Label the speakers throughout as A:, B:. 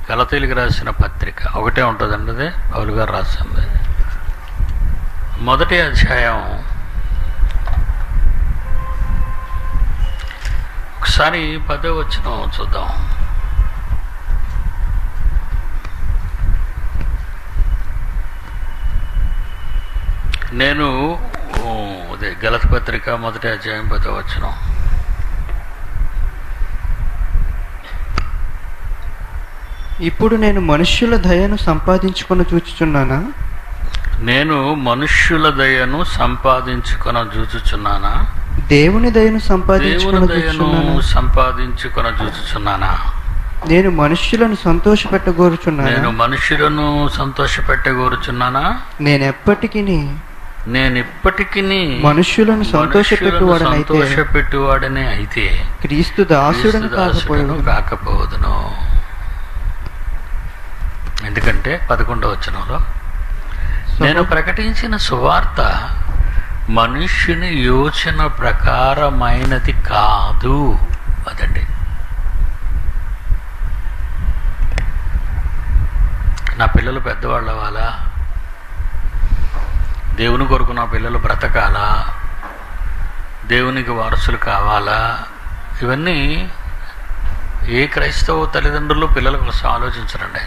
A: గలతీలికి రాసిన పత్రిక ఒకటే ఉంటుందండి అది పౌలు గారు రాసింది మొదటి అధ్యాయం ఒకసారి పదో వచ్చిన చూద్దాం నేను ఓ, అదే గలత పత్రిక మొదటి అధ్యాయం పదో వచ్చిన
B: ఇప్పుడు నేను మనుష్యుల దయను సంపాదించుకొని చూచుచున్నానా
A: నేను మనుష్యుల దయను సంపాదించుకొన చూచుచున్నానా
B: దేవుని దయను
A: దేవుని
B: సంపాదించుకొని
A: దయను
B: చూచుచున్నానా
A: సంపాదించుకొన చూచుచున్నానా
B: నేను మనుష్యులను సంతోషపెట్టగోరుచున్నానా
A: నేను మనుషులను సంతోషపెట్టగోరుచున్నానా
B: నేను ఎప్పటికీ
A: నేను ఇప్పటికీ
B: మనుష్యులను సంతోషపెట్టువాడనైతే
A: సంతోషపెట్టువాడనే అయితే
B: క్రీస్తు దాసుడని
A: క్రీస్తు దాసుడను
B: కాకపోయాడు
A: కాకపోదును ఎందుకంటే పదకొండవ వచనంలో నేను ప్రకటించిన సువార్త మనుష్యుని యోచన ప్రకారమైనది కాదు అదండి నా పిల్లలు పెద్దవాళ్ళు అవ్వాలా దేవుని కొరకు నా పిల్లలు బ్రతకాలా దేవునికి వారసులు కావాలా ఇవన్నీ ఏ క్రైస్తవ తల్లిదండ్రులు పిల్లల కోసం ఆలోచించరండి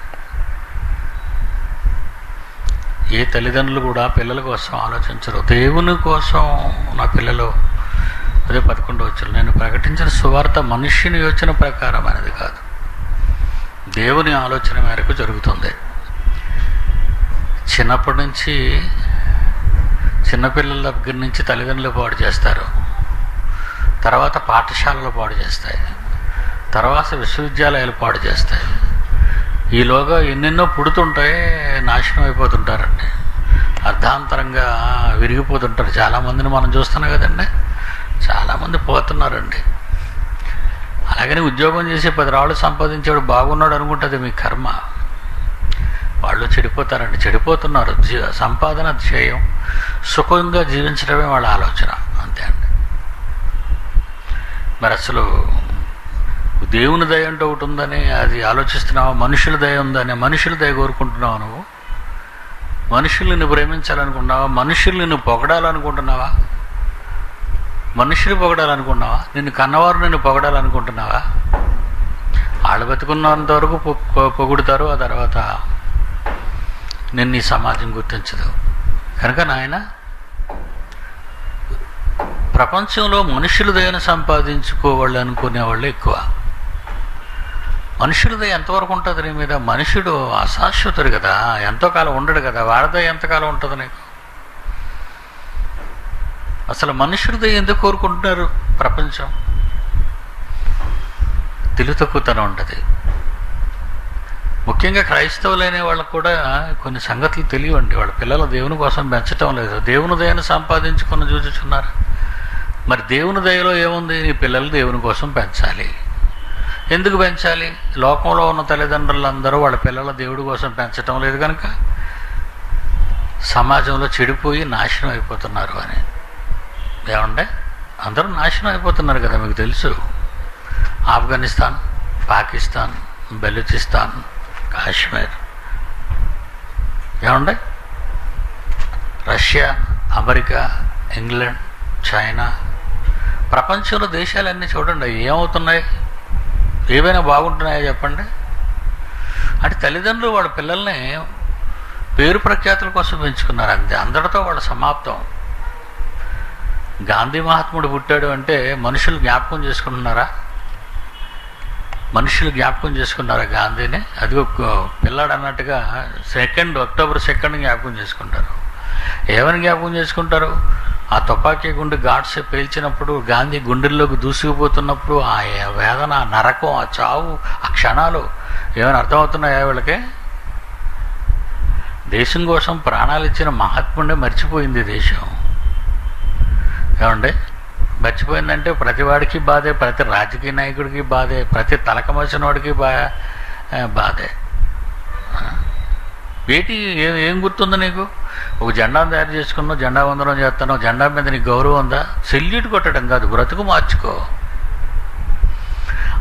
A: ఏ తల్లిదండ్రులు కూడా పిల్లల కోసం ఆలోచించరు దేవుని కోసం నా పిల్లలు అదే పదకొండు వచ్చారు నేను ప్రకటించిన సువార్త మనుష్యుని యోచన ప్రకారమైనది కాదు దేవుని ఆలోచన మేరకు జరుగుతుంది చిన్నప్పటి నుంచి చిన్నపిల్లల దగ్గర నుంచి తల్లిదండ్రులు పాడు చేస్తారు తర్వాత పాఠశాలలు పాడు చేస్తాయి తర్వాత విశ్వవిద్యాలయాలు పాడు చేస్తాయి ఈలోగా ఎన్నెన్నో పుడుతుంటాయి నాశనం అయిపోతుంటారండి అర్ధాంతరంగా విరిగిపోతుంటారు చాలామందిని మనం చూస్తున్నాం కదండి చాలామంది పోతున్నారండి అలాగని ఉద్యోగం చేసి పది రాళ్ళు సంపాదించేవాడు బాగున్నాడు అనుకుంటుంది మీ కర్మ వాళ్ళు చెడిపోతారండి చెడిపోతున్నారు జీ- సంపాదన ధ్యేయం సుఖంగా జీవించడమే వాళ్ళ ఆలోచన అంతే అండి మరి అసలు దేవుని దయ అంటే ఒకటి ఉందని అది ఆలోచిస్తున్నావా మనుషుల దయ ఉందని మనుషుల దయ కోరుకుంటున్నావా నువ్వు మనుషుల్ని నువ్వు ప్రేమించాలనుకుంటున్నావా మనుషుల్ని నువ్వు పొగడాలనుకుంటున్నావా మనుషులు పొగడాలనుకుంటున్నావా నిన్ను కన్నవారు నిన్ను పొగడాలనుకుంటున్నావా వాళ్ళు బతుకున్నంత వరకు పొ- పొ- పొగుడుతారు ఆ తర్వాత నిన్ను ఈ సమాజం గుర్తించదు కనుక నాయన ప్రపంచంలో మనుషుల దయను సంపాదించుకోవాళ్ళు అనుకునే వాళ్ళు ఎక్కువ మనుషుల దయ ఎంతవరకు ఉంటుంది నీ మీద మనుషుడు అశాశ్వతుడు కదా ఎంతో కాలం ఉండడు కదా వాడిదయ ఎంతకాలం ఉంటుంది నీకు అసలు మనుషుల దయ ఎందుకు కోరుకుంటున్నారు ప్రపంచం తెలుగు తక్కువతనం ఉంటుంది ముఖ్యంగా క్రైస్తవులైన వాళ్ళకు కూడా కొన్ని సంగతులు తెలియవండి వాళ్ళ పిల్లలు దేవుని కోసం పెంచటం లేదు దేవుని దయను సంపాదించుకుని చూచుచున్నారు మరి దేవుని దయలో ఏముంది నీ పిల్లలు దేవుని కోసం పెంచాలి ఎందుకు పెంచాలి లోకంలో ఉన్న తల్లిదండ్రులందరూ వాళ్ళ పిల్లల దేవుడి కోసం పెంచటం లేదు కనుక సమాజంలో చెడిపోయి నాశనం అయిపోతున్నారు అని ఏమంటే అందరూ నాశనం అయిపోతున్నారు కదా మీకు తెలుసు ఆఫ్ఘనిస్తాన్ పాకిస్తాన్ బెలూచిస్తాన్ కాశ్మీర్ ఏమండి రష్యా అమెరికా ఇంగ్లాండ్ చైనా ప్రపంచంలో దేశాలన్నీ చూడండి ఏమవుతున్నాయి ఏవైనా బాగుంటున్నాయో చెప్పండి అంటే తల్లిదండ్రులు వాళ్ళ పిల్లల్ని పేరు ప్రఖ్యాతుల కోసం పెంచుకున్నారు అంతే అందరితో వాళ్ళ సమాప్తం గాంధీ మహాత్ముడు పుట్టాడు అంటే మనుషులు జ్ఞాపకం చేసుకుంటున్నారా మనుషులు జ్ఞాపకం చేసుకున్నారా గాంధీని అది ఒక పిల్లాడు అన్నట్టుగా సెకండ్ అక్టోబర్ సెకండ్ జ్ఞాపకం చేసుకుంటారు ఏమని జ్ఞాపకం చేసుకుంటారు ఆ తుపాకీ గుండె ఘాట్స్ పేల్చినప్పుడు గాంధీ గుండెల్లోకి దూసుకుపోతున్నప్పుడు ఆ వేదన ఆ నరకం ఆ చావు ఆ క్షణాలు ఏమైనా అర్థమవుతున్నాయా వీళ్ళకి దేశం కోసం ప్రాణాలు ఇచ్చిన మహాత్ముడే మర్చిపోయింది దేశం ఏమండి మర్చిపోయిందంటే ప్రతి వాడికి బాధే ప్రతి రాజకీయ నాయకుడికి బాధే ప్రతి తలకమసిన వాడికి బా ఆ, బాధే ఆ. ఏంటి ఏం ఏం గుర్తుంది నీకు ఒక జెండా తయారు చేసుకున్నావు జెండా వందనం చేస్తాను జెండా మీద నీకు గౌరవం ఉందా సెల్యూట్ కొట్టడం కాదు బ్రతుకు మార్చుకో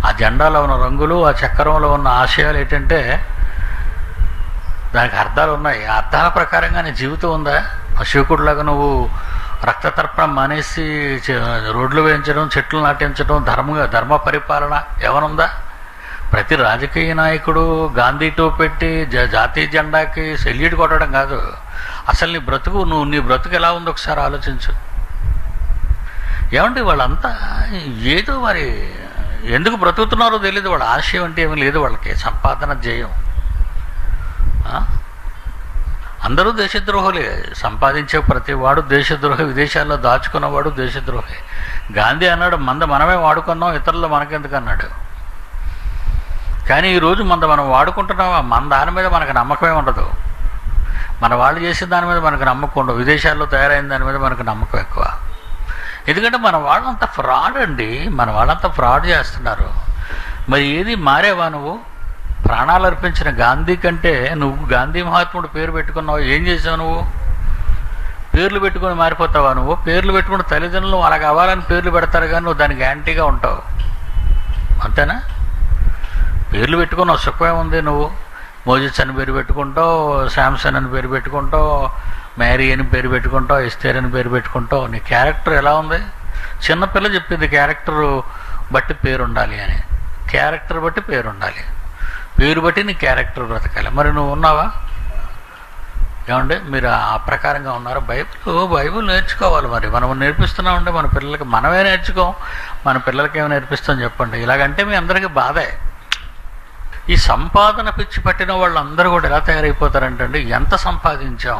A: ఆ జెండాలో ఉన్న రంగులు ఆ చక్రంలో ఉన్న ఆశయాలు ఏంటంటే దానికి అర్థాలు ఉన్నాయి ఆ అర్థాల ప్రకారంగా నీ జీవితం ఉందా ఆ శివకుడిలాగా నువ్వు రక్త తర్పణం మానేసి చె- రోడ్లు వేయించడం చెట్లు నాటించడం ధర్మ ధర్మ పరిపాలన ఏమనుందా ప్రతి రాజకీయ నాయకుడు గాంధీ టో పెట్టి జ- జాతీయ జెండాకి సెల్యూట్ కొట్టడం కాదు అసలు నీ బ్రతుకు నువ్వు నీ బ్రతుకు ఎలా ఉందో ఒకసారి ఆలోచించు ఏమంటే వాళ్ళంతా ఏదో మరి ఎందుకు బ్రతుకుతున్నారో తెలియదు వాళ్ళ ఆశయం అంటే ఏమీ లేదు వాళ్ళకి సంపాదన జయం ఆ? అందరూ దేశద్రోహులే సంపాదించే ప్రతి వాడు దేశద్రోహి విదేశాల్లో దాచుకున్నవాడు దేశద్రోహి గాంధీ అన్నాడు మంద మనమే వాడుకున్నాం ఇతరులు మనకెందుకు అన్నాడు కానీ ఈరోజు మంద మనం వాడుకుంటున్నామా మన దాని మీద మనకు నమ్మకమే ఉండదు మన వాళ్ళు చేసే దాని మీద మనకు నమ్మకం ఉండదు విదేశాల్లో తయారైన దాని మీద మనకు నమ్మకం ఎక్కువ ఎందుకంటే మన వాళ్ళంతా ఫ్రాడ్ అండి మన వాళ్ళంతా ఫ్రాడ్ చేస్తున్నారు మరి ఏది మారేవా నువ్వు ప్రాణాలు అర్పించిన గాంధీ కంటే నువ్వు గాంధీ మహాత్ముడు పేరు పెట్టుకున్నావు ఏం చేసావు నువ్వు పేర్లు పెట్టుకొని మారిపోతావా నువ్వు పేర్లు పెట్టుకుని తల్లిదండ్రులు అలా కావాలని పేర్లు పెడతారు కానీ నువ్వు దానికి యాంటీగా ఉంటావు అంతేనా పేర్లు పెట్టుకున్నావు సుఖమే ఉంది నువ్వు మోజిస్ అని పేరు పెట్టుకుంటావు శాంసన్ అని పేరు పెట్టుకుంటావు మ్యారీ అని పేరు పెట్టుకుంటావు ఎస్తేర్ అని పేరు పెట్టుకుంటావు నీ క్యారెక్టర్ ఎలా ఉంది చిన్నపిల్ల చెప్పింది క్యారెక్టర్ బట్టి పేరు ఉండాలి అని క్యారెక్టర్ బట్టి పేరు ఉండాలి పేరు బట్టి నీ క్యారెక్టర్ బ్రతకాలి మరి నువ్వు ఉన్నావా ఏమండి మీరు ఆ ప్రకారంగా ఉన్నారు బైబిల్ బైబిల్ నేర్చుకోవాలి మరి మనం నేర్పిస్తున్నామంటే మన పిల్లలకి మనమే నేర్చుకోం మన పిల్లలకి ఏమి నేర్పిస్తాం చెప్పండి ఇలాగంటే మీ అందరికీ బాధే ఈ సంపాదన పిచ్చి పట్టిన వాళ్ళందరూ కూడా ఎలా తయారైపోతారంటే ఎంత సంపాదించాం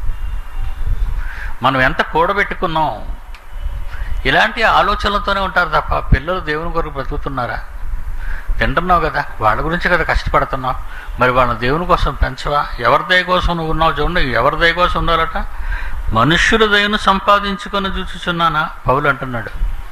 A: మనం ఎంత కూడబెట్టుకున్నాం ఇలాంటి ఆలోచనలతోనే ఉంటారు తప్ప పిల్లలు దేవుని కొరకు బ్రతుకుతున్నారా తింటున్నావు కదా వాళ్ళ గురించి కదా కష్టపడుతున్నావు మరి వాళ్ళ దేవుని కోసం పెంచవా ఎవరి దయ కోసం నువ్వు ఉన్నావు చూడండి ఎవరి దయ కోసం ఉండాలట మనుష్యుల దయను సంపాదించుకొని చూచుచున్నానా పౌలు అంటున్నాడు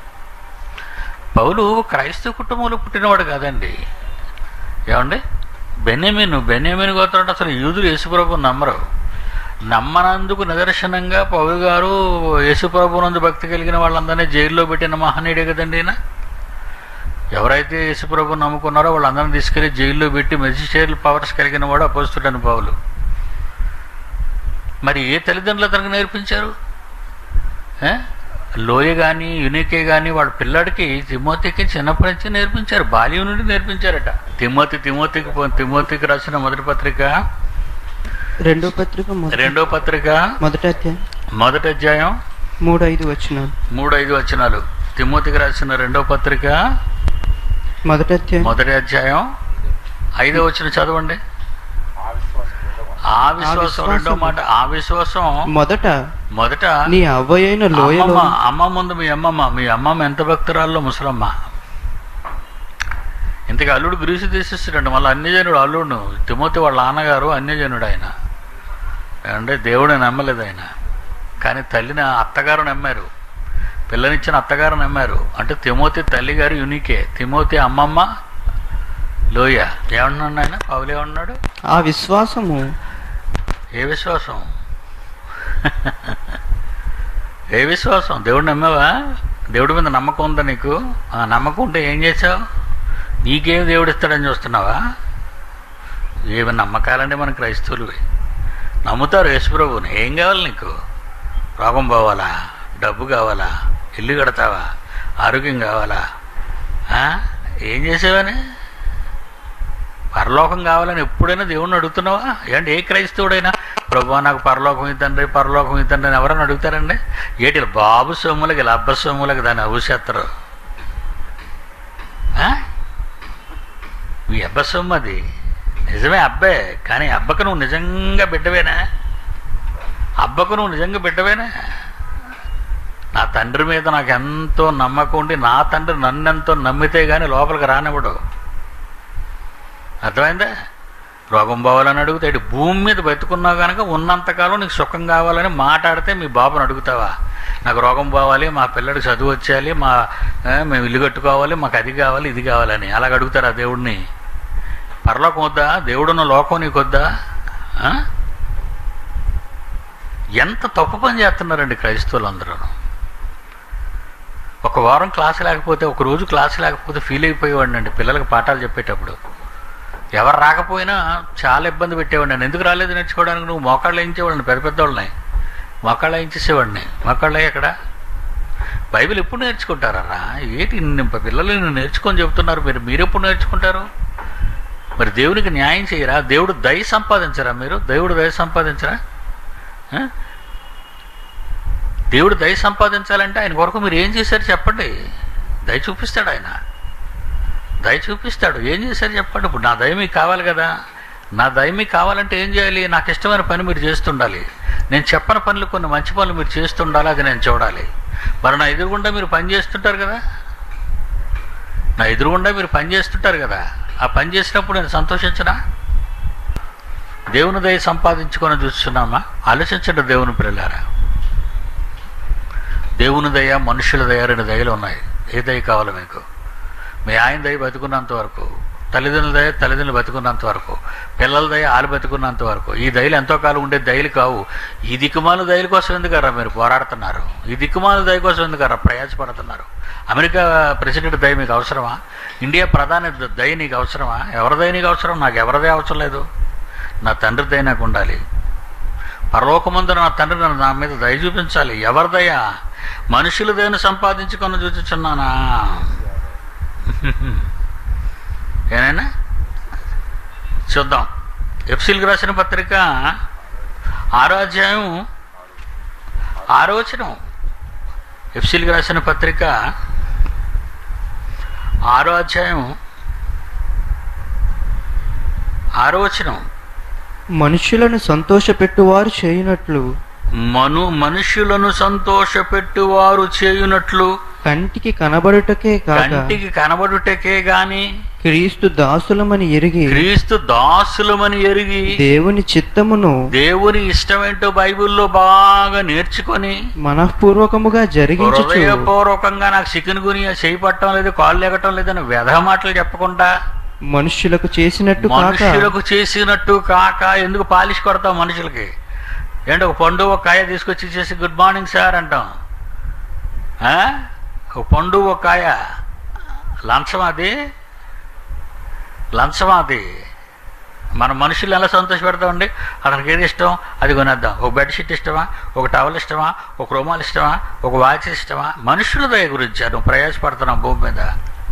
A: పౌలు క్రైస్తవ కుటుంబంలో పుట్టినవాడు కాదండి ఏమండి బెన్యమీను బెన్యమీను గోత్రం అసలు యూదులు యేసుప్రభు నమ్మరు నమ్మనందుకు నిదర్శనంగా పౌలు గారు యేసుప్రభునందు భక్తి కలిగిన వాళ్ళందరినీ జైల్లో పెట్టిన మహనీయుడే కదండి ఈయన ఎవరైతే యేసుప్రభు నమ్ముకున్నారో వాళ్ళందరినీ తీసుకెళ్లి జైల్లో పెట్టి మెజిస్ట్రేట్ పవర్స్ కలిగిన వాడు అపోస్తుడని పౌలు మరి ఏ తల్లిదండ్రులు అతనికి నేర్పించారు ఏ? లోయ కానీ యునికే కానీ వాడు పిల్లాడికి తిమోతికి చిన్నప్పటి నుంచి నేర్పించారు బాల్యం నుండి నేర్పించారట తిమోతి తిమోతికి పో- తిమోతికి రాసిన మొదటి పత్రిక
B: రెండో పత్రిక మొదటి-
A: రెండో పత్రిక
B: మొదటి అధ్యాయం
A: మొదటి అధ్యాయం
B: మూడు ఐదు వచ్చినాలు
A: మూడు ఐదు వచనాలు తిమోతికి రాసిన రెండో పత్రిక
B: మొదటి అధ్యాయం
A: మొదటి అధ్యాయం ఐదో వచ్చిన చదవండి ఆ విశ్వాసం రెండో మాట ఆ విశ్వాసం
B: మొదట
A: మొదట
B: నీ అవ్వయైన లోయలో
A: అమ్మమ్మ అమ్మ ముందు మీ అమ్మమ్మ మీ అమ్మమ్మ ఎంత భక్తురాల్లో ముసలమ్మ ఇంతకీ అల్లుడు గ్రీసు తీసేస్తాడండి మళ్ళీ అన్యజనుడు అల్లుడు తిమోతి వాళ్ళ నాన్నగారు అన్యజనుడు ఆయన అంటే దేవుడిని నమ్మలేదు ఆయన కానీ తల్లిని అత్తగారు నమ్మారు పిల్లనిచ్చిన అత్తగారు నమ్మారు అంటే తిమోతి తల్లిగారు యునికే తిమోతి అమ్మమ్మ లోయ ఏమన్నాడు ఆయన పౌలు ఏమన్నాడు
B: ఆ విశ్వాసము
A: ఏ విశ్వాసం ఏ విశ్వాసం దేవుడు నమ్మావా దేవుడి మీద నమ్మకం ఉందా నీకు ఆ నమ్మకం ఉంటే ఏం చేసావు నీకేం దేవుడు ఇస్తాడని చూస్తున్నావా ఏమి నమ్మకాలంటే మన క్రైస్తవులు నమ్ముతారు యేసుప్రభుని ఏం కావాలి నీకు రోగం పోవాలా డబ్బు కావాలా ఇల్లు కడతావా ఆరోగ్యం కావాలా ఆ? ఏం చేసావని పరలోకం కావాలని ఎప్పుడైనా దేవుణ్ణి అడుగుతున్నావా ఏంటి ఏ క్రైస్తవుడైనా ప్రభు నాకు పరలోకం ఇద్దండి పరలోకం ఇద్దండి అని ఎవరైనా అడుగుతారండి ఏటి ఇలా బాబు సొమ్ములకి లబ్బ సొమ్ములకి దాన్ని ఊసేస్తారు ఆ? మీ అబ్బ సొమ్ము అది నిజమే అబ్బే కానీ అబ్బకు నువ్వు నిజంగా బిడ్డవేనా అబ్బకు నువ్వు నిజంగా బిడ్డవేనా నా తండ్రి మీద నాకు ఎంతో నమ్మకం ఉండి నా తండ్రి నన్నెంతో నమ్మితే కానీ లోపలికి రానివ్వడు అర్థమైందా రోగం పోవాలని అడుగుతాడు భూమి మీద బతుకున్నావు కనుక ఉన్నంతకాలం నీకు సుఖం కావాలని మాట్లాడితే మీ బాబుని అడుగుతావా నాకు రోగం పోవాలి మా పిల్లడికి చదువు వచ్చేయాలి మా ఆ, మేము ఇల్లు కట్టుకోవాలి మాకు అది కావాలి ఇది కావాలని అలాగ అడుగుతారా దేవుడిని పరలోకం వద్దా దేవుడున్న లోకం నీకు వద్దా ఆ? ఎంత తప్పు పని చేస్తున్నారండి క్రైస్తవులు అందరూ ఒక వారం క్లాస్ లేకపోతే ఒక రోజు క్లాస్ లేకపోతే ఫీల్ అయిపోయేవాడిని అండి పిల్లలకి పాఠాలు చెప్పేటప్పుడు ఎవరు రాకపోయినా చాలా ఇబ్బంది పెట్టేవాడిని నేను ఎందుకు రాలేదు నేర్చుకోవడానికి నువ్వు మోకాళ్ళు వేయించేవాడిని పెద్ద పెద్దవాళ్ళని మోకాళ్ళు వేయించేసేవాడిని మోకాళ్ళు ఎక్కడ బైబిల్ ఎప్పుడు నేర్చుకుంటారా ఏంటి ఇన్ని పిల్లలు నేను నేర్చుకొని చెబుతున్నారు మీరు మీరు ఎప్పుడు నేర్చుకుంటారు మరి దేవునికి న్యాయం చేయరా దేవుడు దయ సంపాదించరా మీరు దేవుడు దయ సంపాదించరా ఆ? దేవుడు దయ సంపాదించాలంటే ఆయన కొరకు మీరు ఏం చేశారు చెప్పండి దయ చూపిస్తాడు ఆయన దయ చూపిస్తాడు ఏం చేశారు చెప్పండి ఇప్పుడు నా దయ మీకు కావాలి కదా నా దయ మీకు కావాలంటే ఏం చేయాలి నాకు ఇష్టమైన పని మీరు చేస్తుండాలి నేను చెప్పని పనులు కొన్ని మంచి పనులు మీరు చేస్తుండాలి అది నేను చూడాలి మరి నా ఎదురుగుండా మీరు పని చేస్తుంటారు కదా నా ఎదురుగుండా మీరు పని చేస్తుంటారు కదా ఆ పని చేసినప్పుడు నేను సంతోషించనా దేవుని దయ సంపాదించుకొని చూస్తున్నామా ఆలోచించండి దేవుని పిల్లలారా దేవుని దయ మనుషుల దయ రెండు దయలు ఉన్నాయి ఏ దయ కావాలి మీకు మీ ఆయన దయ బతుకున్నంత వరకు తల్లిదండ్రుల దయ తల్లిదండ్రులు బతుకున్నంత వరకు పిల్లల దయ ఆలు బతుకున్నంత వరకు ఈ దయలు ఎంతో కాలం ఉండే దయలు కావు ఈ దిక్కుమాల దయల కోసం ఎందుకరా మీరు పోరాడుతున్నారు ఈ దిక్కుమాల దయ కోసం ఎందుకరా ప్రయాసపడుతున్నారు అమెరికా ప్రెసిడెంట్ దయ మీకు అవసరమా ఇండియా ప్రధాని ద- దయ నీకు అవసరమా ఎవరి దయ నీకు అవసరం నాకు ఎవరిదే అవసరం లేదు నా తండ్రి దయ నాకు ఉండాలి పరలోకమందు నా తండ్రి నన్ను నా మీద దయ చూపించాలి ఎవరి దయ మనుషుల దయను సంపాదించుకొని చూచుచున్నానా ఏనైనా చూద్దాం ఎఫ్సిల్కి రాసిన పత్రిక ఆరో అధ్యాయం ఆరో వచనం ఎఫ్సిల్కి రాసిన పత్రిక ఆరో అధ్యాయం ఆరో వచనం
B: మనుషులను సంతోషపెట్టువారు చేయునట్లు
A: మను మనుషులను సంతోషపెట్టువారు చేయునట్లు
B: కంటికి కనబడుటకే కాక
A: కంటికి కనబడుటకే గాని
B: క్రీస్తు దాసులమని ఎరిగి
A: క్రీస్తు దాసులమని ఎరిగి
B: దేవుని చిత్తమును
A: దేవుని ఇష్టమేంటో బైబిల్లో బాగా నేర్చుకొని
B: మనఃపూర్వకముగా జరిగించుచు
A: హృదయపూర్వకంగా నాకు చికెన్ గుని చేపట్టడం లేదు కాళ్ళు ఎగటం లేదని వ్యధ మాటలు చెప్పకుండా
B: మనుష్యులకు చేసినట్టు కాక
A: మనుషులకు చేసినట్టు కాక ఎందుకు పాలిష్ కొడతాం మనుషులకి ఏంటి ఒక పండు ఒక కాయ తీసుకొచ్చి చేసి గుడ్ మార్నింగ్ సార్ అంటాం ఆ? ఒక పండు ఒక కాయ లంచం అది లంచం అది మన మనుషులు ఎలా సంతోషపెడతామండి అతనికి ఏది ఇష్టం అది కొనేద్దాం ఒక బెడ్షీట్ ఇష్టమా ఒక టవల్ ఇష్టమా ఒక రుమాల్ ఇష్టమా ఒక వాచ్ ఇష్టమా మనుషుల దయ గురించి నువ్వు ప్రయాసపడుతున్నావు భూమి మీద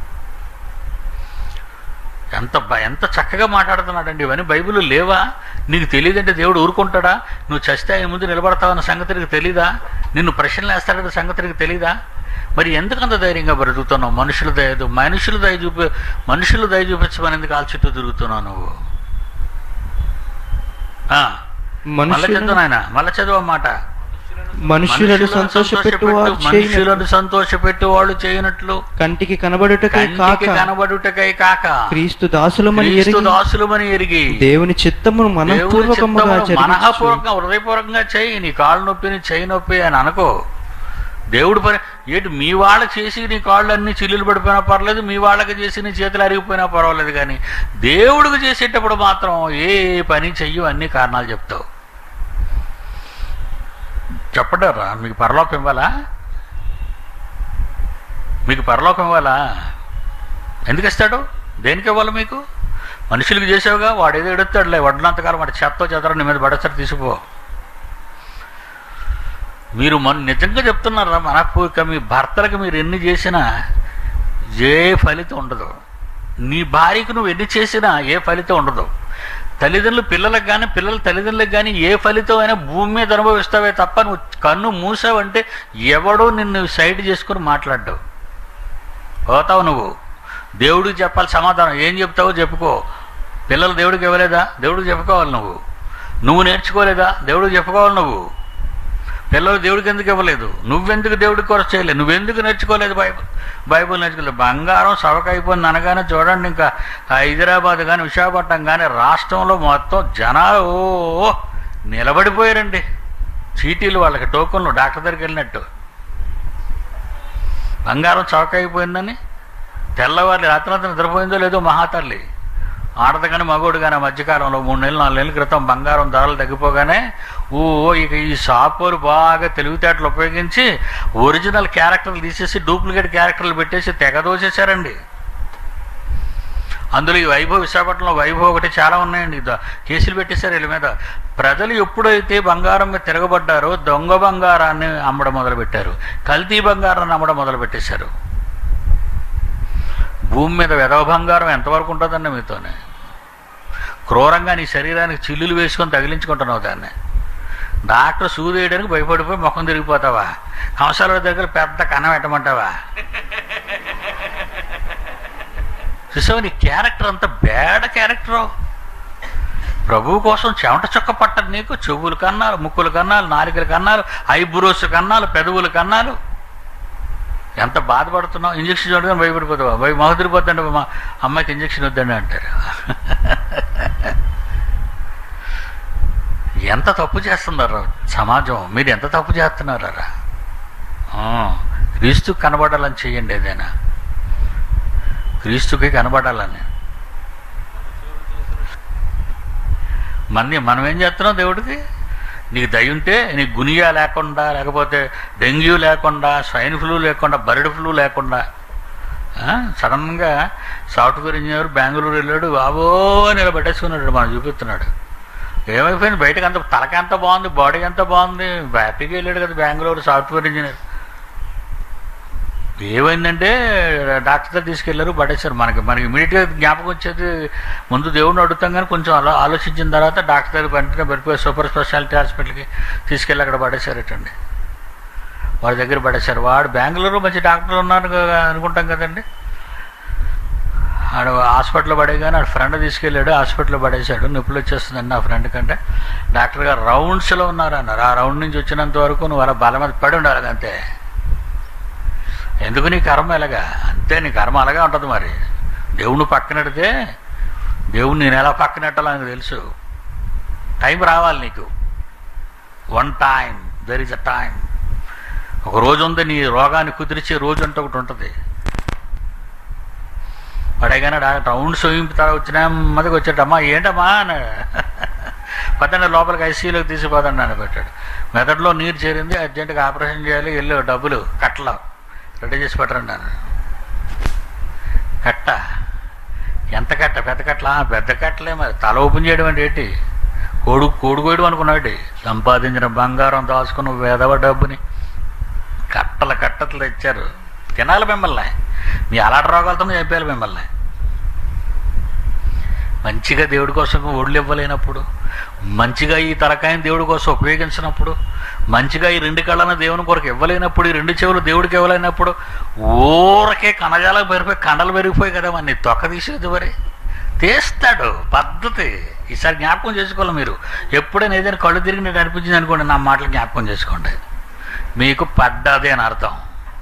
A: ఎంత బ- ఎంత చక్కగా మాట్లాడుతున్నాడండి ఇవన్నీ బైబిల్ లేవా నీకు తెలియదంటే దేవుడు ఊరుకుంటాడా నువ్వు చస్తే ఆయన ముందు నిలబడతావన్న సంగతి నీకు తెలీదా నిన్ను ప్రశ్నలు వేస్తాడన్న సంగతి నీకు తెలీదా మరి ఎందుకు అంత ధైర్యంగా బ్రతుకుతున్నావు మనుషుల దయ మనుషుల దయ చూపి మనుషుల దయ చూపించమని ఎందుకు కాల్ చుట్టూ తిరుగుతున్నావు నువ్వు ఆ, మళ్ళా చదువు
B: మనుషులను
A: నాయన మళ్ళా చదువు అన్నమాట
B: మనుషులను సంతోషపెట్టువారు చేయునట్లు
A: మనుషులను సంతోషపెట్టు వాళ్ళు చేయనట్లు
B: కంటికి కనబడుటకే
A: కంటికి
B: కాక
A: కనబడుటకై కాక
B: క్రీస్తు దాసులమని
A: క్రీస్తు
B: ఎరిగి
A: దాసులమని ఎరిగి
B: దేవుని చిత్తమును
A: దేవుని
B: మనఃపూర్వకముగా
A: చిత్తమును
B: జరిగించు
A: మనఃపూర్వకంగా హృదయపూర్వకంగా చేయి నీ కాళ్ళు నొప్పిని చేయి నొప్పి అని అనుకో దేవుడు పని ఏంటి మీ వాళ్ళకి చేసి నీ కాళ్ళు అన్ని చిల్లులు పడిపోయినా పర్లేదు మీ వాళ్ళకి చేసి నీ చేతులు అరిగిపోయినా పర్వాలేదు కానీ దేవుడికి చేసేటప్పుడు మాత్రం ఏ పని చెయ్యు అన్ని కారణాలు చెప్తావు చెప్పడారా మీకు పరలోకం ఇవ్వాలా మీకు పరలోకం ఇవ్వాలా ఎందుకు ఇస్తాడు దేనికి ఇవ్వాలి మీకు మనుషులకు చేసావుగా వాడు ఏదో ఎడుతాడులే వడ్లంతకాలం వాడి చెత్త చెదర నీ మీద పడేస్తారు తీసిపో మీరు మన నిజంగా చెప్తున్నారా మనపూర్వక మీ భర్తలకు మీరు ఎన్ని చేసినా ఏ ఫలితం ఉండదు నీ భార్యకు నువ్వు ఎన్ని చేసినా ఏ ఫలితం ఉండదు తల్లిదండ్రులు పిల్లలకు కానీ పిల్లల తల్లిదండ్రులకు కానీ ఏ ఫలితం అయినా భూమి మీద అనుభవిస్తావే తప్ప నువ్వు కన్ను మూసావంటే ఎవడో నిన్ను సైడ్ చేసుకుని మాట్లాడ్డావు పోతావు నువ్వు దేవుడికి చెప్పాలి సమాధానం ఏం చెప్తావో చెప్పుకో పిల్లలు దేవుడికి ఇవ్వలేదా దేవుడికి చెప్పుకోవాలి నువ్వు నువ్వు నేర్చుకోలేదా దేవుడికి చెప్పుకోవాలి నువ్వు పిల్లలు దేవుడికి ఎందుకు ఇవ్వలేదు నువ్వెందుకు దేవుడికి కొరత చేయలేదు నువ్వెందుకు నేర్చుకోలేదు బైబిల్ బైబిల్ నేర్చుకోలేదు బంగారం సవక అయిపోయింది అనగానే చూడండి ఇంకా హైదరాబాద్ కానీ విశాఖపట్నం కానీ రాష్ట్రంలో మొత్తం జనాలు ఓ నిలబడిపోయారండి చీటీలు వాళ్ళకి టోకన్లు డాక్టర్ దగ్గరికి వెళ్ళినట్టు బంగారం చౌక అయిపోయిందని తెల్లవారు రాత్రి నిద్రపోయిందో లేదో మహాతల్లి ఆడదు కానీ మగోడు కానీ ఆ మధ్యకాలంలో మూడు నెలలు నాలుగు నెలల క్రితం బంగారం ధరలు తగ్గిపోగానే ఓ ఇక ఈ షాపోరు బాగా తెలివితేటలు ఉపయోగించి ఒరిజినల్ క్యారెక్టర్లు తీసేసి డూప్లికేట్ క్యారెక్టర్లు పెట్టేసి తెగదోసేశారండి అందులో ఈ వైభవ్ విశాఖపట్నంలో వైభవ్ ఒకటి చాలా ఉన్నాయండి ద- కేసులు పెట్టేశారు వీళ్ళ మీద ప్రజలు ఎప్పుడైతే బంగారం మీద తిరగబడ్డారో దొంగ బంగారాన్ని అమ్మడం మొదలుపెట్టారు కల్తీ బంగారాన్ని అమ్మడం మొదలుపెట్టేశారు భూమి మీద వెధవ బంగారం ఎంతవరకు ఉంటుందండి మీతోనే క్రూరంగా నీ శరీరానికి చిల్లులు వేసుకొని తగిలించుకుంటున్నావు దాన్ని డాక్టర్ సూది వేయడానికి భయపడిపోయి ముఖం తిరిగిపోతావా కంసాల దగ్గర పెద్ద కన్నం పెట్టమంటావా చూసావు నీ క్యారెక్టర్ అంత బ్యాడ్ క్యారెక్టరు ప్రభువు కోసం చెమట చుక్క పట్టదు నీకు చెవులు కన్నాలు ముక్కులు కన్నాలు నాలుకలు కన్నాలు ఐబ్రోస్ కన్నాలు పెదవులు కన్నాలు ఎంత బాధపడుతున్నావు ఇంజక్షన్ చూడగానే భయపడిపోతావా భయ మహదిరిపోతుంటే మా అమ్మాయికి ఇంజక్షన్ వద్దండి అంటారు ఎంత తప్పు చేస్తున్నారా సమాజం మీరు ఎంత తప్పు చేస్తున్నారా ఆ, క్రీస్తు కనబడాలని చేయండి ఏదైనా క్రీస్తుకి కనబడాలని మంది మనం ఏం చేస్తున్నాం దేవుడికి నీకు దయ ఉంటే నీకు గునియా లేకుండా లేకపోతే డెంగ్యూ లేకుండా స్వైన్ ఫ్లూ లేకుండా బర్డ్ ఫ్లూ లేకుండా ఆ, సడన్గా సాఫ్ట్వేర్ ఇంజనీర్ బెంగళూరు వెళ్ళాడు బాబో నిలబెట్టేసుకున్నాడు మనం చూపిస్తున్నాడు ఏమైపోయింది బయటకు అంత తలకి ఎంత బాగుంది బాడీ ఎంత బాగుంది హ్యాపీగా వెళ్ళాడు కదా బెంగళూరు సాఫ్ట్వేర్ ఇంజనీర్ ఏమైందంటే డాక్టర్ దగ్గర తీసుకెళ్లారు పడేశారు మనకి మనకి ఇమీడియట్గా జ్ఞాపకం వచ్చేది ముందు దేవుడిని అడుగుతాం కానీ కొంచెం అలా ఆలోచించిన తర్వాత డాక్టర్ దగ్గర వెంటనే పడిపోయి సూపర్ స్పెషాలిటీ హాస్పిటల్కి తీసుకెళ్ళి అక్కడ పడేశారటండి వాడి దగ్గర పడేశారు వాడు బెంగళూరు మంచి డాక్టర్లు ఉన్నారు కదా అనుకుంటాం కదండి ఆడు హాస్పిటల్లో పడేగానే ఆడు ఫ్రెండ్ తీసుకెళ్ళాడు హాస్పిటల్లో పడేశాడు నొప్పులు వచ్చేస్తుందండి నా ఫ్రెండ్ కంటే డాక్టర్ గారు రౌండ్స్లో ఉన్నారు అన్నారు ఆ రౌండ్ నుంచి వచ్చినంత వరకు నువ్వు అలా బల మీద పడి ఉండాలి అంతే ఎందుకు నీ కర్మ ఎలాగా అంతే నీ కర్మ అలాగే ఉంటుంది మరి దేవుణ్ణి పక్కనెడితే దేవుణ్ణి నేను ఎలా పక్కనెట్టాలో నాకు తెలుసు టైం రావాలి నీకు one time there is a time ఒక రోజు ఉంది నీ రోగాన్ని కుదిరిచే రోజు అంటే ఒకటి ఉంటుంది పడేగానే డాక్టర్ రౌండ్ సోయింపుతా వచ్చినా మదికి వచ్చాడు అమ్మా ఏంటమ్మా అన్నాడు పదండి లోపలికి ఐసీయూలోకి తీసిపోదండి అని పెట్టాడు మెదడులో నీరు చేరింది అర్జెంటుగా ఆపరేషన్ చేయాలి వెళ్ళు డబ్బులు కట్టలో రెడీ చేసి పెట్టరండి అన్నాడు కట్ట ఎంత కట్ట పెద్ద కట్టలా "ఆ, పెద్ద కట్టలే మరి తల ఓపెన్ చేయడం అంటే ఏంటి కోడు కోడు కోయడం అనుకున్నాడు సంపాదించిన బంగారం దాచుకున్న వేదవ డబ్బుని కట్టల కట్టలు తెచ్చారు తినాలి మిమ్మల్ని మీ అలాంటి రోగాలతో చెప్పాలి మిమ్మల్ని మంచిగా దేవుడి కోసం ఒళ్ళు ఇవ్వలేనప్పుడు మంచిగా ఈ తలకాయని దేవుడి కోసం ఉపయోగించినప్పుడు మంచిగా ఈ రెండు కళ్ళను దేవుని కొరకు ఇవ్వలేనప్పుడు ఈ రెండు చెవులు దేవుడికి ఇవ్వలేనప్పుడు ఊరకే కణజాలకు పెరిగిపోయి కండలు పెరిగిపోయి కదా మరి నీ తొక్క తీసేది మరి తీస్తాడు పద్ధతి ఈసారి జ్ఞాపకం చేసుకోవాలి మీరు ఎప్పుడైనా ఏదైనా కళ్ళు తిరిగి నేను అనిపించింది అనుకోండి నా మాటలు జ్ఞాపకం చేసుకోండి మీకు పడ్డది అని అర్థం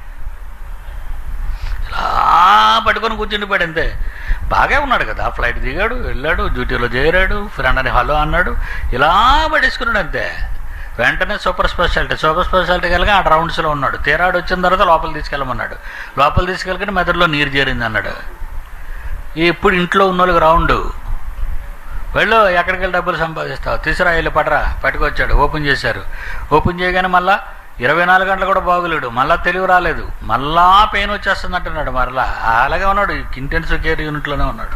A: ఇలా పట్టుకొని కూర్చుండిపోయాడు అంతే బాగా ఉన్నాడు కదా ఫ్లైట్ దిగాడు వెళ్ళాడు డ్యూటీలో చేరాడు ఫ్రెండ్ అని హలో అన్నాడు ఇలా పడేసుకున్నాడు అంతే వెంటనే సూపర్ స్పెషాలిటీ సూపర్ స్పెషాలిటీ కలిగి ఆ రౌండ్స్లో ఉన్నాడు తీరాడు వచ్చిన తర్వాత లోపల తీసుకెళ్ళమన్నాడు లోపల తీసుకెళ్ళగానే మెదడులో నీరు చేరింది అన్నాడు ఇప్పుడు ఇంట్లో ఉన్న వాళ్ళకి రౌండ్ వెళ్ళు ఎక్కడికి వెళ్ళి డబ్బులు సంపాదిస్తావు తీసురా వెళ్ళి పడరా పట్టుకొచ్చాడు ఓపెన్ చేశారు ఓపెన్ చేయగానే మళ్ళా ఇరవై నాలుగు గంటలు కూడా బాగులేడు మళ్ళా తెలివి రాలేదు మళ్ళా పెయిన్ వచ్చేస్తుంది అంటున్నాడు మరలా అలాగే ఉన్నాడు ఇంటెన్సివ్ కేర్ యూనిట్లోనే ఉన్నాడు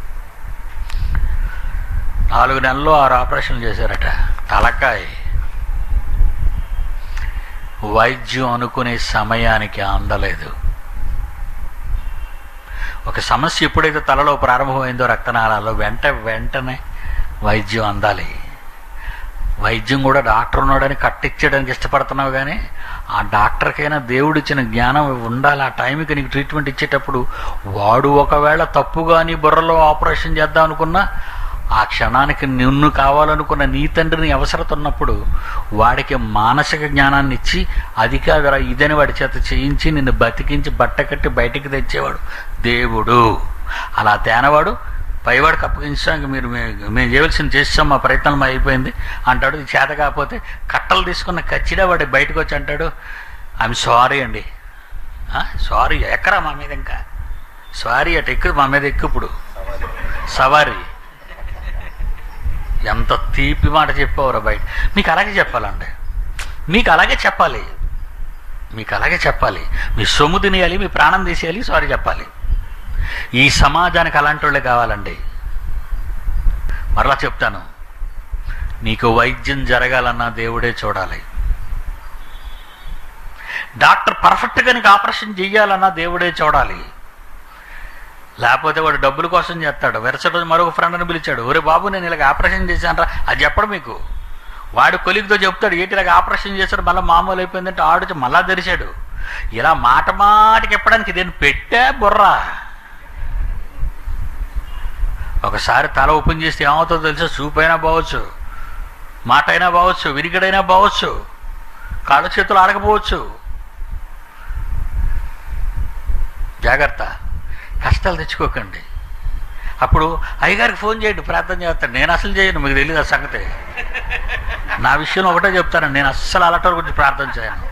A: నాలుగు నెలలు ఆరు ఆపరేషన్లు చేశారట తలకాయ వైద్యం అనుకునే సమయానికి అందలేదు ఒక సమస్య ఎప్పుడైతే తలలో ప్రారంభమైందో రక్తనాళాల్లో వెంట వెంటనే వైద్యం అందాలి వైద్యం కూడా డాక్టర్ ఉన్నాడని కట్టించడానికి ఇష్టపడుతున్నావు కానీ ఆ డాక్టర్కైనా దేవుడిచ్చిన జ్ఞానం ఉండాలి ఆ టైంకి నీకు ట్రీట్మెంట్ ఇచ్చేటప్పుడు వాడు ఒకవేళ తప్పుగా నీ బుర్రలో ఆపరేషన్ చేద్దాం అనుకున్నా ఆ క్షణానికి నిన్ను కావాలనుకున్న నీ తండ్రిని అవసరత ఉన్నప్పుడు వాడికి మానసిక జ్ఞానాన్ని ఇచ్చి అది కాదురా ఇదని వాడి చేత చేయించి నిన్ను బతికించి బట్ట కట్టి బయటికి తెచ్చేవాడు దేవుడు అలా తేనవాడు పైవాడికి అప్పగించాక మీరు మే- మేము చేయవలసింది చేస్తాం మా ప్రయత్నం మా అయిపోయింది అంటాడు ఇది చేత కాకపోతే కట్టలు తీసుకున్న ఖచ్చితంగా వాడు బయటకు వచ్చి అంటాడు ఐఎమ్ సారీ అండి సారీ ఎక్కరా మా మీద ఇంకా సారీ అటు ఎక్కు మా మీద ఎక్కు ఇప్పుడు సవారీ ఎంత తీపి మాట చెప్పావురా బయట మీకు అలాగే చెప్పాలండి మీకు అలాగే చెప్పాలి మీకు అలాగే చెప్పాలి మీ సొమ్ము తినేయాలి మీ ప్రాణం తీసేయాలి సారీ చెప్పాలి ఈ సమాజానికి అలాంటి వాళ్ళే కావాలండి మరలా చెప్తాను నీకు వైద్యం జరగాలన్నా దేవుడే చూడాలి డాక్టర్ పర్ఫెక్ట్గా నీకు ఆపరేషన్ చెయ్యాలన్నా దేవుడే చూడాలి లేకపోతే వాడు డబ్బుల కోసం చేస్తాడు వెరసటి రోజు మరొక ఫ్రెండ్ని పిలిచాడు ఒరే బాబు నేను ఇలాగ ఆపరేషన్ చేశానరా అది చెప్పడు మీకు వాడు కొలిగ్తో చెప్తాడు ఏంటి ఇలాగ ఆపరేషన్ చేశాడు మళ్ళీ మామూలు అయిపోయిందంటే ఆడు మళ్ళా తెరిచాడు ఇలా మాట మాటకి చెప్పడానికి నేను పెట్టా బుర్రా ఒకసారి తల ఓపెన్ చేస్తే ఏమవుతుందో తెలుసా చూపు అయినా బావచ్చు మాట అయినా బావచ్చు విరిగడైనా బావచ్చు కాళ్ళ చేతులు ఆడకపోవచ్చు జాగ్రత్త కష్టాలు తెచ్చుకోకండి అప్పుడు అయ్యగారికి ఫోన్ చేయండి ప్రార్థన చేస్తాను నేను అసలు చేయను మీకు తెలియదు ఆ సంగతి నా విషయం ఒకటే చెప్తాను నేను అస్సలు అలాంటి గురించి ప్రార్థన చేయను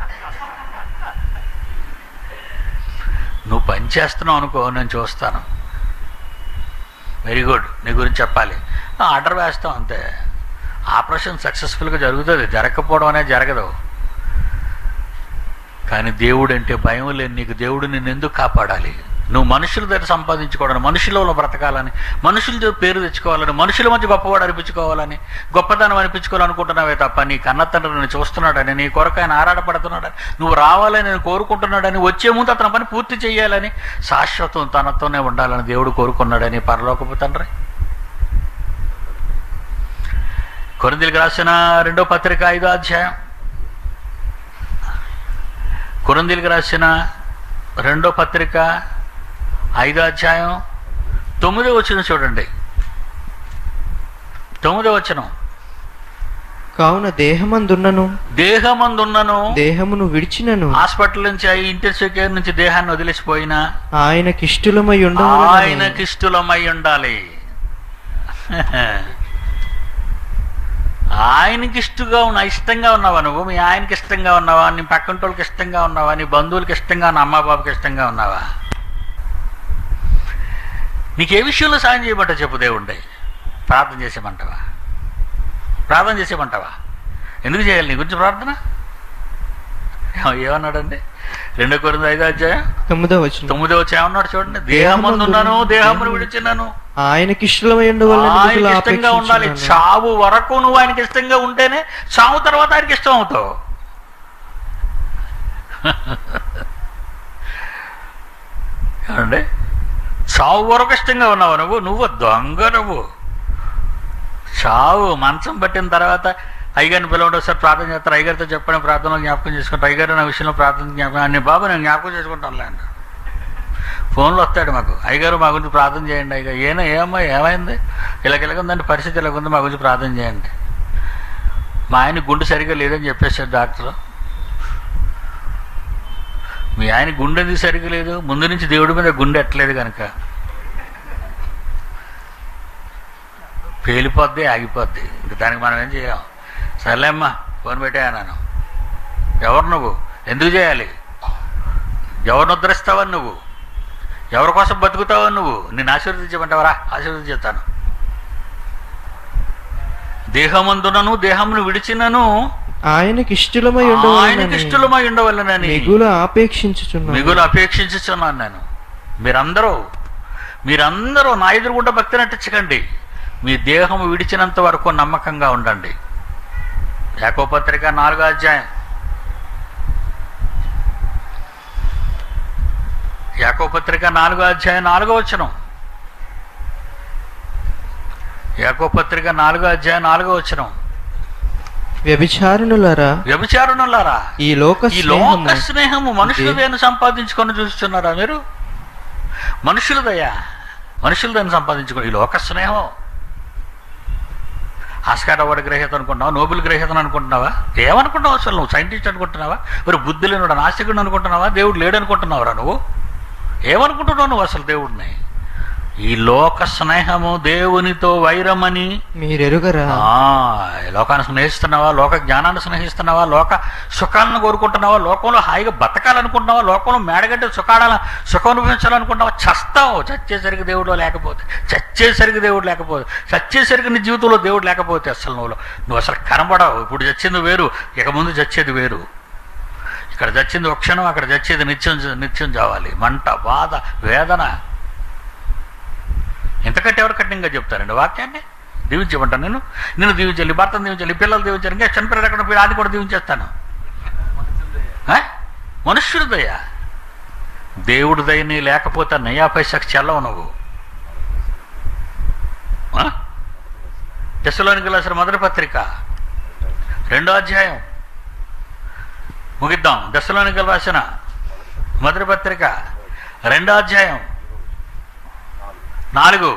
A: నువ్వు పని చేస్తున్నావు అనుకో నేను చూస్తాను వెరీ గుడ్ నీ గురించి చెప్పాలి ఆర్డర్ వేస్తాం అంతే ఆపరేషన్ సక్సెస్ఫుల్గా జరుగుతుంది జరగకపోవడం అనేది జరగదు కానీ దేవుడు అంటే భయం లేని నీకు దేవుడు నిన్ను ఎందుకు కాపాడాలి నువ్వు మనుషుల దగ్గర సంపాదించుకోవడానికి మనుషులలో బ్రతకాలని మనుషుల పేరు తెచ్చుకోవాలని మనుషుల మధ్య గొప్పవాడు అనిపించుకోవాలని గొప్పతనం అనిపించుకోవాలనుకుంటున్నావే తప్ప నీ కన్న తండ్రి నేను చూస్తున్నాడని నీ కొరకు ఆయన ఆరాటపడుతున్నాడని నువ్వు రావాలని నేను కోరుకుంటున్నాడని వచ్చే ముందు అతని పని పూర్తి చేయాలని శాశ్వతం తనతోనే ఉండాలని దేవుడు కోరుకున్నాడని పరలోకపు తండ్రి కొరిందీలకు రాసిన రెండో పత్రిక ఐదో అధ్యాయం కొరిందీలకు రాసిన రెండో పత్రిక ఐదో అధ్యాయం తొమ్మిదో వచ్చిన చూడండి తొమ్మిదో వచనం
B: కావున దేహమందున్నను
A: దేహమందున్నను
B: దేహమును విడిచినను
A: హాస్పిటల్ నుంచి ఆ ఇంటెన్సివ్ కేర్ నుంచి దేహాన్ని వదిలేసిపోయినా
B: ఆయనకిష్టులమై ఉండవలెనని
A: ఆయనకిష్టులమై ఉండాలి ఆయనకి ఇష్టగా ఉన్న ఇష్టంగా ఉన్నావా నువ్వు మీ ఆయనకి ఇష్టంగా ఉన్నావా నీ పక్కంటి వాళ్ళకి ఇష్టంగా ఉన్నావా నీ బంధువులకి ఇష్టంగా ఉన్న అమ్మ బాబుకి ఇష్టంగా ఉన్నావా నీకు ఏ విషయంలో సాయం చేయమంటా చెప్పు దేవుండే ప్రార్థన చేసేమంటావా ప్రార్థన చేసేమంటావా ఎందుకు చేయాలి నీ గురించి ప్రార్థన ఏమ- ఏమన్నాడండి రెండో కొరింది ఐదో అధ్యాయం
B: తొమ్మిదో వచ్చిన
A: తొమ్మిదో వచ్చి ఏమన్నాడు చూడండి దేహమందున్నాను దేహమును విడిచినాను
B: ఆయనకిష్టులమై ఉండవలెనని
A: ఆయనకి
B: మిగులు
A: ఇష్టంగా ఉండాలి
B: అపేక్షించున్నాను.
A: చావు వరకు నువ్వు ఆయనకి ఇష్టంగా ఉంటేనే చావు తర్వాత ఆయనకి ఇష్టం అవుతావు ఏమండి చావు వరకు ఇష్టంగా ఉన్నావు నువ్వు నువ్వు దొంగ నువ్వు చావు మంచం పట్టిన తర్వాత అయ్యగారిని పిలవండి ఒకసారి ప్రార్థన చేస్తారు అయ్యగారితో చెప్పండి ప్రార్థనలో జ్ఞాపకం చేసుకుంటారు అయ్యగారు నా విషయంలో ప్రార్థన జ్ఞాపకం అన్ని బాబు నేను జ్ఞాపకం చేసుకుంటానులే అండి ఫోన్లో వస్తాడు మాకు అయ్యగారు మా గురించి ప్రార్థన చేయండి అయ్యగారు ఏనా ఏమో ఏమైంది ఇలాగ ఇలాగుందండి పరిస్థితి ఇలాగుంది మా గురించి ప్రార్థన చేయండి మా ఆయన గుండె సరిగా లేదని చెప్పేశాడు డాక్టర్ మీ ఆయన గుండె ఎందుకు సరిగా లేదు ముందు నుంచి దేవుడి మీద గుండె ఎట్టలేదు కనుక పేలిపోద్ది ఆగిపోద్ది ఇంక దానికి మనం ఏం చేయం సర్లేమ్మా ఫోన్ పెట్టాను ఎవరు నువ్వు ఎందుకు చేయాలి ఎవరిని ఉద్ధరిస్తావని నువ్వు ఎవరి కోసం బతుకుతావని నువ్వు నేను ఆశీర్వదించమంటావరా ఆశీర్వదించేస్తాను దేహమందునను దేహమును విడిచినను
B: ఆయనకిష్టులమై
A: ఆయనకి
B: ఉండవలెనని
A: ఇష్టలమై ఉండవలనని
B: మిగులు ఆపేక్షించుచున్నాను
A: మిగులు అపేక్షించుచున్నాను నేను మీరందరూ మీరందరూ నా ఎదురుగుండా భక్తి నటించకండి మీ దేహం విడిచినంత వరకు నమ్మకంగా ఉండండి ఏకోపత్రిక నాలుగో అధ్యాయం యాకోపత్రిక నాలుగో అధ్యాయం నాలుగో వచనం యాకోపత్రిక నాలుగో అధ్యాయం నాలుగో వచనం
B: వ్యభిచారణులారా
A: వ్యభిచారణులారా
B: ఈ లోక
A: ఈ లోక
B: స్నేహము
A: స్నేహము మనుషులదేను సంపాదించుకొని చూస్తున్నారా మీరు మనుషులదయ్యా మనుషులదని సంపాదించుకో ఈ లోక స్నేహం ఆస్కార్ అవార్డు గ్రహీత అనుకుంటున్నావా నోబెల్ గ్రహీతను అనుకుంటున్నావా ఏమనుకుంటున్నావు అసలు నువ్వు సైంటిస్ట్ అనుకుంటున్నావా మరి బుద్ధి లేనుడు నాస్తికుడు అనుకుంటున్నావా దేవుడు లేడు అనుకుంటున్నావురా నువ్వు ఏమనుకుంటున్నావు నువ్వు అసలు దేవుడిని ఈ లోక స్నేహము దేవునితో వైరమని
B: మీరెరుగరా
A: ఆ, లోకాన్ని స్నేహిస్తున్నావా లోక జ్ఞానాన్ని స్నేహిస్తున్నావా లోక సుఖాలను కోరుకుంటున్నావా లోకంలో హాయిగా బతకాలనుకుంటున్నావా లోకంలో మేడగడ్డ సుఖాడాల సుఖం అనుభవించాలనుకుంటున్నావా చస్తావు చచ్చేసరికి దేవుడు లేకపోతే చచ్చేసరికి దేవుడు లేకపోతే చచ్చేసరికి నీ జీవితంలో దేవుడు లేకపోతే అసలు నువ్వు నువ్వు అసలు కనబడవు ఇప్పుడు చచ్చింది వేరు ఇక ముందు చచ్చేది వేరు ఇక్కడ చచ్చింది ఒక క్షణం అక్కడ చచ్చేది నిత్యం నిత్యం చావాలి మంట బాధ వేదన ఎంతకంటే ఎవరు కఠినంగా చెప్తారండి వాక్యాన్ని దీవించమంటాను నేను నేను దీవించాలి భర్తను దీవించాలి పిల్లలు దీవించాలి ఇంకా చనిపోయారు ఎక్కడ పోయి అది కూడా దీవించేస్తాను ఆ? మనుష్యుడి దయ దేవుడి దయని లేకపోతే నయా పైసకు చెల్లవు నువ్వు దశలోనికి రాసిన మొదటి పత్రిక రెండో అధ్యాయం ముగిద్దాం దశలోనికి రాసిన మొదటి పత్రిక రెండో అధ్యాయం నాలుగు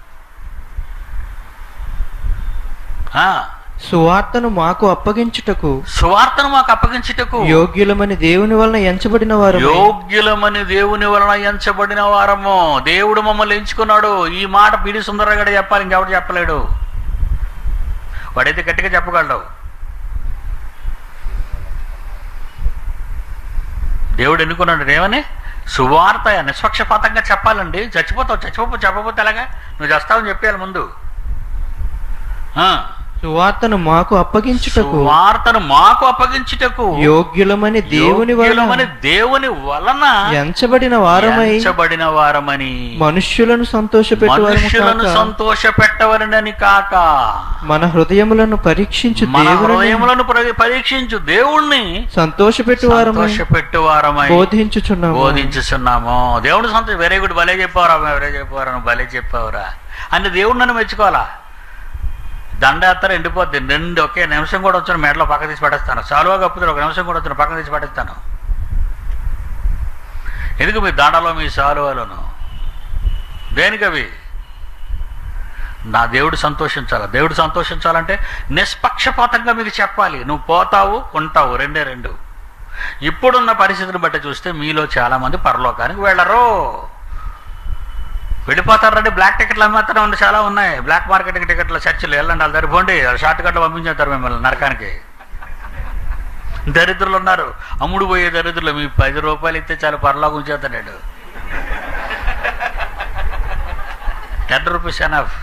A: ఆ,
B: సువార్తను మాకు అప్పగించుటకు
A: సువార్తను మాకు అప్పగించుటకు
B: యోగ్యులమని దేవుని వలన ఎంచబడిన వారు
A: యోగ్యులమని దేవుని వలన ఎంచబడిన వారము దేవుడు మమ్మల్ని ఎంచుకున్నాడు ఈ మాట పిడి సుందరగడ చెప్పాలి ఇంకెవడు చెప్పలేడు వాడైతే గట్టిగా చెప్పగలడు దేవుడు ఎన్నుకున్నాడు ఏమని సువార్త నిష్పక్షపాతంగా చెప్పాలండి చచ్చిపోతావు చచ్చిపోతే చెప్పకపోతే ఎలాగా నువ్వు చేస్తావని చెప్పేయాలి ముందు ఆ,
B: సువార్తను మాకు అప్పగించుటకు
A: సువార్తను మాకు అప్పగించుటకు
B: యోగ్యులమని దేవుని వలన
A: యోగ్యులమని దేవుని వలన
B: ఎంచబడిన వారమై
A: ఎంచబడిన వారమని
B: మనుష్యులను సంతోషపెట్టువారము
A: మనుష్యులను
B: కాక
A: సంతోష పెట్టవలనని కాక
B: మన హృదయములను పరీక్షించు
A: మన
B: దేవుని
A: హృదయములను పరి- పరీక్షించు దేవుణ్ణి
B: సంతోషపెట్టువారమై
A: సంతోష పెట్టువారమై
B: బోధించుచున్నాము
A: బోధించుచున్నాము దేవుడు సంతోషం వెరీ గుడ్ భలే చెప్పావురా వెరీ చెప్పావురా నువ్వు భలే చెప్పావురా అంటే దేవుడు నన్ను మెచ్చుకోవాలా దండయాత్ర ఎండిపోద్ది రెండు ఒకే నిమిషం కూడా వచ్చిన మెడలో పక్క తీసి పడేస్తాను చాలువా కప్పుతారు ఒక నిమిషం కూడా వచ్చిన పక్క తీసి పడేస్తాను ఎందుకు మీ దండలో మీ సాలువలను దేనికవి నా దేవుడు సంతోషించాలి దేవుడు సంతోషించాలంటే నిష్పక్షపాతంగా మీకు చెప్పాలి నువ్వు పోతావు ఉంటావు రెండే రెండు ఇప్పుడున్న పరిస్థితిని బట్టి చూస్తే మీలో చాలామంది పరలోకానికి వెళ్ళరు వెళ్ళిపోతారండి బ్లాక్ టికెట్లు అమ్మేస్తూనే ఉంది చాలా ఉన్నాయి బ్లాక్ మార్కెటింగ్ టికెట్లు చర్చిలు వెళ్ళండి వాళ్ళ దగ్గర పోండి షార్ట్ కట్లు పంపించేస్తారు మిమ్మల్ని నరకానికి దరిద్రులు ఉన్నారు అమ్ముడు పోయే దరిద్రులు మీ పది రూపాయలు ఇస్తే చాలా పరలోకం ఉంచేస్తాడు టెన్ రూపీస్ ఎనఫ్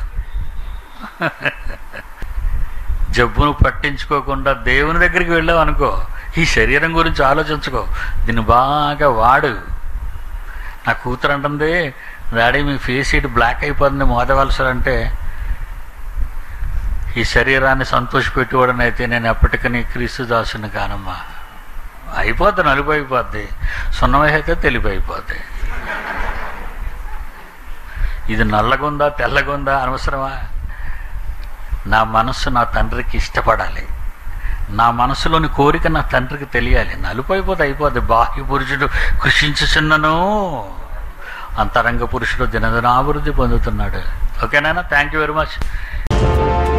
A: జబ్బును పట్టించుకోకుండా దేవుని దగ్గరికి వెళ్ళావు అనుకో ఈ శరీరం గురించి ఆలోచించుకో దీన్ని బాగా వాడు నా కూతురు అంటుంది డాడీ మీ ఫేస్ ఇటు బ్లాక్ అయిపోతుంది మోదవలసలంటే ఈ శరీరాన్ని సంతోషపెట్టేవాడని అయితే నేను ఎప్పటికీ క్రీస్తు దాసుని కానమ్మా అయిపోద్ది నలుపు అయిపోద్ది సున్నమై అయితే తెలిపి అయిపోద్ది ఇది నల్లగుందా తెల్లగుందా అనవసరమా నా మనస్సు నా తండ్రికి ఇష్టపడాలి నా మనసులోని కోరిక నా తండ్రికి తెలియాలి నలుపు అయిపోతే అయిపోద్ది బాహ్య పురుషుడు కృషించుచున్నను అంతరంగ పురుషుడు దినదినాభివృద్ధి పొందుతున్నాడు ఓకేనా థ్యాంక్ యూ వెరీ మచ్